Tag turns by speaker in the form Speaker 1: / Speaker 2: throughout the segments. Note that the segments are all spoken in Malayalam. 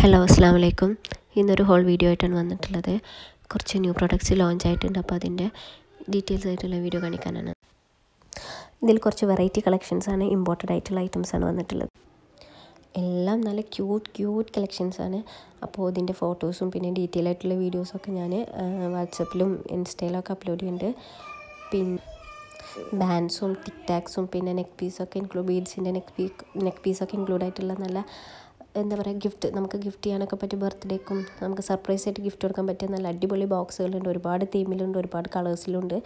Speaker 1: ഹലോ അസ്സാം വലൈക്കും ഇന്നൊരു ഹോൾ വീഡിയോ ആയിട്ടാണ് വന്നിട്ടുള്ളത് കുറച്ച് ന്യൂ പ്രൊഡക്ട്സ് ലോഞ്ച് ആയിട്ടുണ്ട് അപ്പോൾ അതിൻ്റെ ഡീറ്റെയിൽസ് ആയിട്ടുള്ള വീഡിയോ കാണിക്കാനാണ് ഇതിൽ കുറച്ച് വെറൈറ്റി കളക്ഷൻസ് ആണ് ഇമ്പോർട്ടഡ് ആയിട്ടുള്ള ഐറ്റംസ് ആണ് വന്നിട്ടുള്ളത് എല്ലാം നല്ല ക്യൂട്ട് ക്യൂട്ട് കളക്ഷൻസ് ആണ് അപ്പോൾ ഇതിൻ്റെ ഫോട്ടോസും പിന്നെ ഡീറ്റെയിൽ ആയിട്ടുള്ള വീഡിയോസൊക്കെ ഞാൻ വാട്സപ്പിലും ഇൻസ്റ്റയിലൊക്കെ അപ്ലോഡ് ചെയ്യുന്നുണ്ട് പിന്നെ ബാൻഡ്സും ടിക് ടാക്സും പിന്നെ നെക്ക് പീസൊക്കെ ഇൻക്ലൂഡ് ബീഡ്സിൻ്റെ നെക്ക് പീ നെക്ക് പീസൊക്കെ ഇൻക്ലൂഡ് ആയിട്ടുള്ള നല്ല എന്താ പറയുക ഗിഫ്റ്റ് നമുക്ക് ഗിഫ്റ്റ് ചെയ്യാനൊക്കെ പറ്റിയ ബർത്ത്ഡേക്കും നമുക്ക് സർപ്രൈസ് ആയിട്ട് ഗിഫ്റ്റ് കൊടുക്കാൻ പറ്റിയ നല്ല അടിപൊളി ബോക്സുകളുണ്ട് ഒരുപാട് തീമിലുണ്ട് ഒരുപാട് കളേഴ്സിലുണ്ട്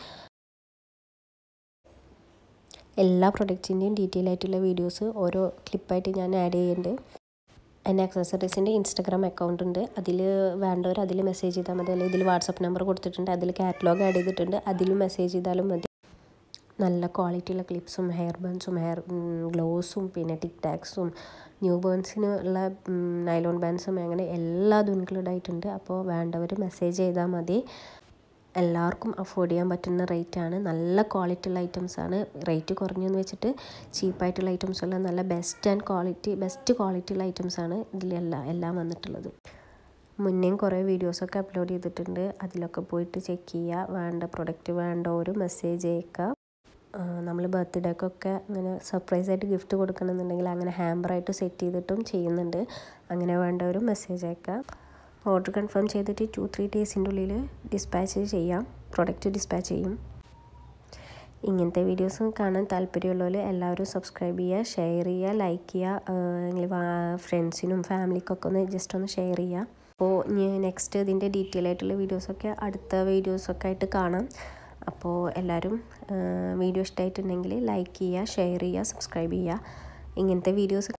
Speaker 1: എല്ലാ പ്രൊഡക്റ്റിൻ്റെയും ഡീറ്റെയിൽ ആയിട്ടുള്ള വീഡിയോസ് ഓരോ ക്ലിപ്പായിട്ട് ഞാൻ ആഡ് ചെയ്യുന്നുണ്ട് എൻ്റെ അക്സസറീസിൻ്റെ ഇൻസ്റ്റാഗ്രാം അക്കൗണ്ട് ഉണ്ട് അതിൽ വേണ്ടവർ അതിൽ മെസ്സേജ് ചെയ്താൽ മതി അല്ലെങ്കിൽ ഇതിൽ വാട്സപ്പ് നമ്പർ കൊടുത്തിട്ടുണ്ട് അതിൽ കാറ്റലോഗ് ആഡ് ചെയ്തിട്ടുണ്ട് അതിലും മെസ്സേജ് ചെയ്താലും മതി നല്ല ക്വാളിറ്റിയുള്ള ക്ലിപ്സും ഹെയർ ബൺസും ഹെയർ ഗ്ലോസും പിന്നെ ടിക് ടാക്സും ന്യൂ ബേൺസിന് ഉള്ള നൈലോൺ ബാൻസും അങ്ങനെ എല്ലാതും ഇൻക്ലൂഡ് ആയിട്ടുണ്ട് അപ്പോൾ വേണ്ടവർ മെസ്സേജ് ചെയ്താൽ മതി എല്ലാവർക്കും അഫോർഡ് ചെയ്യാൻ പറ്റുന്ന റേറ്റാണ് നല്ല ക്വാളിറ്റി ഉള്ള ഐറ്റംസ് ആണ് റേറ്റ് കുറഞ്ഞെന്ന് വെച്ചിട്ട് ചീപ്പായിട്ടുള്ള ഐറ്റംസ് എല്ലാം നല്ല best and quality best quality ഉള്ള ഐറ്റംസ് ആണ് ഇതിലെല്ലാം എല്ലാം വന്നിട്ടുള്ളത് മുന്നേയും കുറേ വീഡിയോസൊക്കെ അപ്ലോഡ് ചെയ്തിട്ടുണ്ട് അതിലൊക്കെ പോയിട്ട് ചെക്ക് ചെയ്യുക വേണ്ട പ്രൊഡക്റ്റ് വേണ്ടവരും മെസ്സേജ് അയക്കുക നമ്മൾ ബർത്ത്ഡേക്കൊക്കെ അങ്ങനെ സർപ്രൈസ് ആയിട്ട് ഗിഫ്റ്റ് കൊടുക്കണമെന്നുണ്ടെങ്കിൽ അങ്ങനെ ഹാമ്പറായിട്ട് സെറ്റ് ചെയ്തിട്ടും ചെയ്യുന്നുണ്ട് അങ്ങനെ വേണ്ടവരും മെസ്സേജ് അയക്കാം ഓർഡർ കൺഫേം ചെയ്തിട്ട് ടു ത്രീ ഡേയ്സിൻ്റെ ഉള്ളിൽ ഡിസ്പാച്ച് ചെയ്യാം പ്രൊഡക്റ്റ് ഡിസ്പാച്ച് ചെയ്യും ഇങ്ങനത്തെ വീഡിയോസും കാണാൻ താല്പര്യമുള്ളവർ എല്ലാവരും സബ്സ്ക്രൈബ് ചെയ്യുക ഷെയർ ചെയ്യുക ലൈക്ക് ചെയ്യുക ഫ്രണ്ട്സിനും ഫാമിലിക്കൊക്കെ ഒന്ന് ജസ്റ്റ് ഒന്ന് ഷെയർ ചെയ്യുക അപ്പോൾ നെക്സ്റ്റ് ഇതിൻ്റെ ഡീറ്റെയിൽ ആയിട്ടുള്ള വീഡിയോസൊക്കെ അടുത്ത വീഡിയോസൊക്കെ ആയിട്ട് കാണാം അപ്പോൾ എല്ലാവരും വീഡിയോ ഇഷ്ടമായിട്ടുണ്ടെങ്കിൽ ലൈക്ക് ചെയ്യുക ഷെയർ ചെയ്യുക സബ്സ്ക്രൈബ് ചെയ്യുക ഇങ്ങനത്തെ വീഡിയോസ്